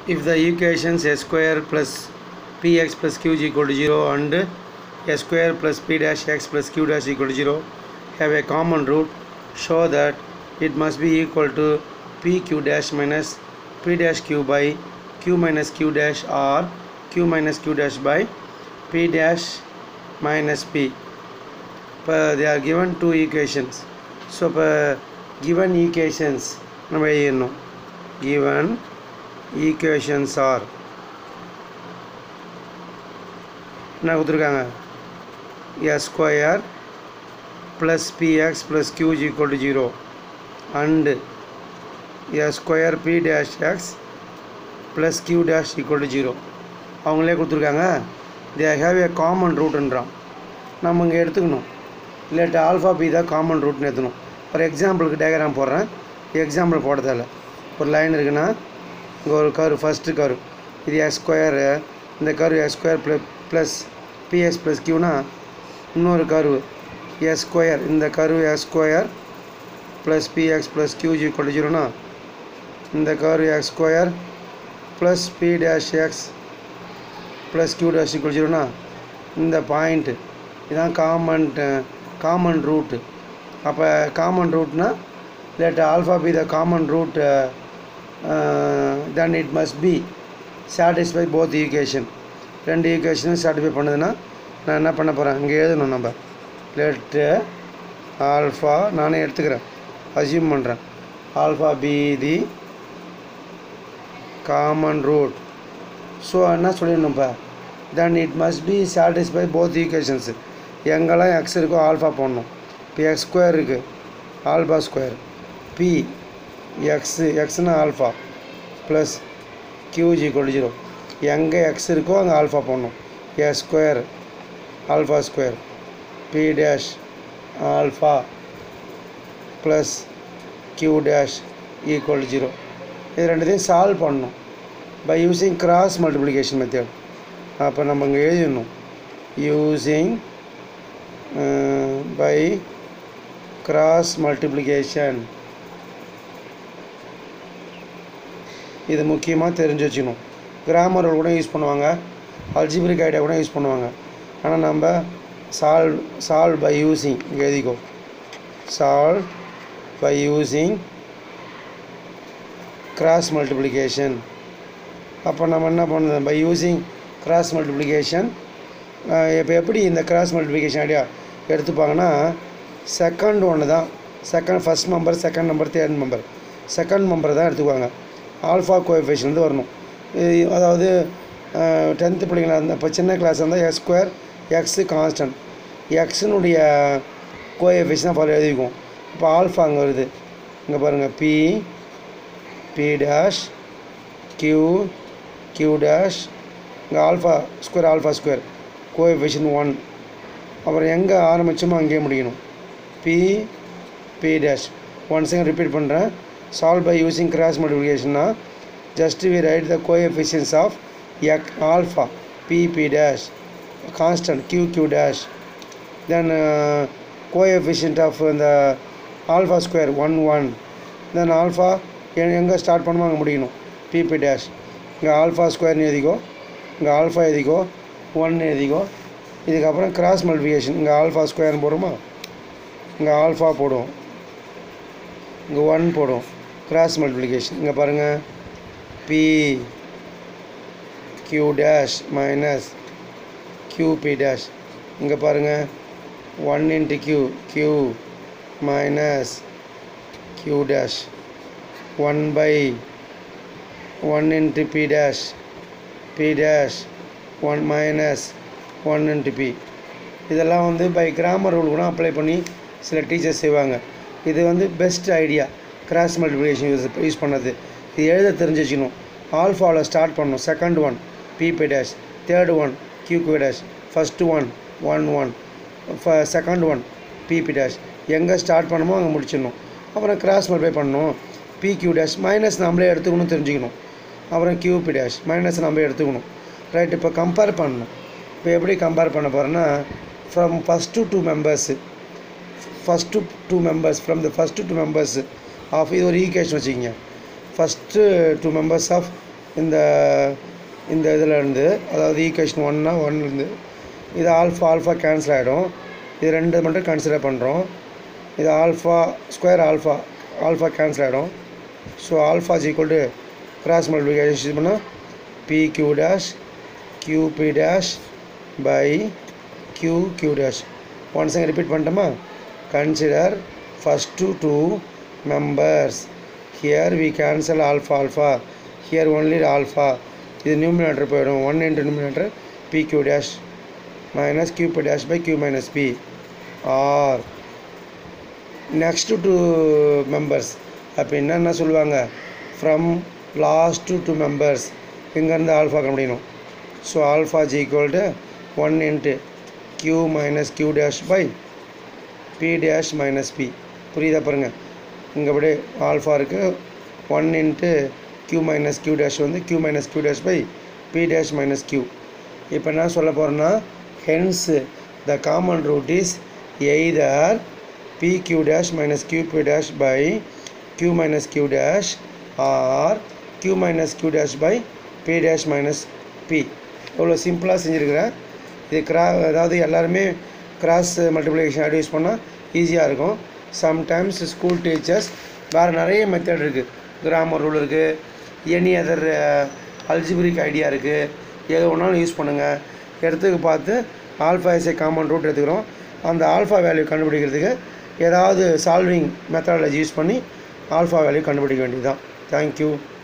if the equations s square plus px plus q is equal to 0 and s square plus p dash x plus q dash equal to 0 have a common root show that it must be equal to pq dash minus p dash q by q minus q dash or q minus q dash by p dash minus p இப்போ they are given two equations so இப்போ given equations நம்ம எழுதணும் given equations are என்ன கொடுத்துருக்காங்க S square plus BX plus Q is equal to zero and S square B dash X plus Q dash equal to zero அவங்களே கொடுத்துருக்காங்க they have A common ரூட்டுன்றான் நம்ம இங்கே எடுத்துக்கணும் இல்லாட்டி ஆல்ஃபா பி தான் common ரூட்னு எடுத்துக்கணும் ஒரு எக்ஸாம்பிளுக்கு டயக்ராம் போடுறேன் எக்ஸாம்பிள் போடுறதில்ல ஒரு லைன் இருக்குன்னா இங்கே ஒரு கரு ஃபஸ்ட்டு கரு இது எஸ் ஸ்கொயரு இந்த கரு S square plus plus BS plus கியூனா இன்னொரு கரு எஸ் ஸ்கொயர் இந்த கரு S square plus BX plus Q G ஜீரோனா இந்த கரு X square plus B dash X plus Q dash equal ஜீரோனா இந்த பாயிண்ட்டு இதுதான் காமன் காமன் ரூட்டு அப்போ காமன் ரூட்னா let alpha be the common root uh, uh, then it must be satisfy both equation ரெண்டு ஈக்குவேஷனும் satisfy பண்ணுதுன்னா நான் என்ன பண்ண போகிறேன் இங்கே எழுதணும் நம்ம லெட்டு ஆல்ஃபா நானே எடுத்துக்கிறேன் அசியூம் பண்ணுறேன் alpha be the common root so என்ன சொல்லிடணும் இப்போ then it must be satisfy both equations எங்கெல்லாம் எக்ஸ் இருக்கோ ஆல்ஃபா போடணும் இப்போ எக்ஸ் ஸ்கொயர் இருக்குது ஆல்பா ஸ்கொயர் பி எக்ஸு எக்ஸ்னா alpha plus Q G equal zero எங்கே எக்ஸ் இருக்கோ அங்கே ஆல்ஃபா போடணும் A square alpha square B dash alpha plus Q dash equal zero இது ரெண்டுத்தையும் சால்வ் பண்ணணும் by using cross multiplication method அப்போ நம்ம இங்கே எழுதிடணும் யூஸிங் பை கிராஸ் மல்டிப்ளிகேஷன் இது முக்கியமாக தெரிஞ்சு வச்சுக்கணும் கிராமர் கூட யூஸ் பண்ணுவாங்க அல்ஜிபிரிக் ஐடியா கூட யூஸ் பண்ணுவாங்க ஆனால் நம்ம சால்வ் சால்வ் பை யூஸிங் இங்கே எழுதிக்கோ solve by using cross multiplication அப்போ நம்ம என்ன பண்ணுது பை யூஸிங் கிராஸ் மல்டிப்ளிகேஷன் இப்போ எப்படி இந்த கிராஸ் மல்டிப்ளிகேஷன் ஐடியா எடுத்துப்பாங்கன்னா செகண்ட் ஒன்று தான் second first member second number third member second member தான் எடுத்துக்குவாங்க ஆல்ஃபா கோஎஃபிஷியன்ட் வரணும் அதாவது டென்த்து பிள்ளைங்களா இருந்தால் இப்போ சின்ன கிளாஸ் இருந்தால் எக்ஸ் ஸ்கொயர் எக்ஸு கான்ஸ்டன்ட் எக்ஸினுடைய கோஎஃபிஷியன் ஃபார் எழுதிக்குவோம் இப்போ ஆல்ஃபா அங்கே வருது இங்கே பாருங்கள் B B dash Q Q dash இங்கே alpha square alpha square coefficient one அப்புறம் எங்கே ஆரம்பித்தோமோ அங்கேயே முடிக்கணும் B B dash one second repeat பண்ணுறேன் சால்வ் பை யூஸிங் கிராஸ் மல்டிப்ளிகேஷன்னா just we write the coefficients of X alpha B B dash constant Q Q dash then coefficient of இந்த alpha square one one then alpha எங்கே start பண்ணுமோ அங்கே முடிக்கணும் BP dash இங்கே alpha ஸ்கொயர்னு எழுதிக்கோ இங்கே alpha எழுதிக்கோ one எழுதிக்கோ இதுக்கப்புறம் கிராஸ் மல்டிஃபிகேஷன் இங்கே ஆல்ஃபா ஸ்கொயர்னு போடுமா இங்கே ஆல்ஃபா போடுவோம் இங்கே ஒன் போடும் கிராஸ் மல்டிப்ளிகேஷன் இங்கே பாருங்கள் B Q dash minus Q B dash இங்கே பாருங்கள் one into Q Q minus Q dash one by one into B dash B dash one minus one into B இதெல்லாம் வந்து by Cramer rule கூட apply பண்ணி சில teachers செய்வாங்க இது வந்து best idea cross multiplication use use பண்ணது இது எழுத தெரிஞ்சு வச்சுக்கணும் ஆல்ஃபாவில் ஸ்டார்ட் பண்ணணும் second one BB dash third one QQ dash first one one one second one BB dash எங்கே ஸ்டார்ட் பண்ணமோ அங்கே முடிச்சிடணும் அப்புறம் கிராஸ் மல்டிப்ளை பண்ணணும் பிக்யூ டேஷ் மைனஸ் நம்மளே எடுத்துக்கணும் தெரிஞ்சுக்கணும் அப்புறம் கியூபி டேஷ் மைனஸ் நம்ம எடுத்துக்கணும் ரைட் இப்போ கம்பேர் பண்ணணும் இப்போ எப்படி கம்பேர் பண்ண போகிறேன்னா from first two members first two members from the first two members of இது ஒரு ஈக்குவேஷன் வச்சுக்கிங்க ஃபஸ்ட்டு டூ மெம்பர்ஸ் ஆஃப் இந்த இந்த இதில் இருந்து அதாவது ஈக்குவேஷன் ஒன்னா ஒன்லேருந்து இது ஆல்ஃபா ஆல்ஃபா கேன்சல் ஆகிடும் இது ரெண்டு மட்டும் கன்சிடர் பண்ணுறோம் இது alpha square alpha alpha cancel ஆகிடும் so alpha is equal to cross multiplication use பண்ணால் B Q dash Q B dash by Q Q dash one second repeat பண்ணிட்டோமா consider first two members here we cancel alpha alpha here only alpha இது numerator போயிடும் one into numerator B Q dash minus Q B dash by Q minus B or next two members அப்படின்னா என்ன சொல்லுவாங்க from last two members இங்கேருந்து alpha கண்டுபிடிக்கணும் so alpha G equal to one into Q minus Q dash by B dash minus B புரியுதா பாருங்கள் இங்கே அப்படியே alpha இருக்குது one into Q minus Q dash வந்து Q minus Q dash by B dash minus Q இப்போ என்ன சொல்ல போகிறேன்னா hence the common root is either B Q dash minus Q B dash by Q minus Q dash or Q minus Q dash by B dash minus B இவ்வளோ சிம்பிளாக செஞ்சுருக்கிறேன் இது கிரா அதாவது எல்லாருமே கிராஸ் மல்டிப்ளிகேஷன் ஆட் யூஸ் பண்ணால் ஈஸியாக இருக்கும் sometimes school teachers வேறு நிறைய மெத்தட் இருக்குது கிராமர் ரூல் இருக்குது எனி அதர் அல்ஜிபிரிக் ஐடியா இருக்குது எது வேணாலும் யூஸ் பண்ணுங்கள் எடுத்துக்கு பார்த்து ஆல்ஃபா இஸ் காமன் ரூட் எடுத்துக்கிறோம் அந்த ஆல்ஃபா வேல்யூ கண்டுபிடிக்கிறதுக்கு ஏதாவது சால்விங் மெத்தடாலஜி யூஸ் பண்ணி ஆல்ஃபா வேல்யூ கண்டுபிடிக்க வேண்டியது தான் தேங்க்யூ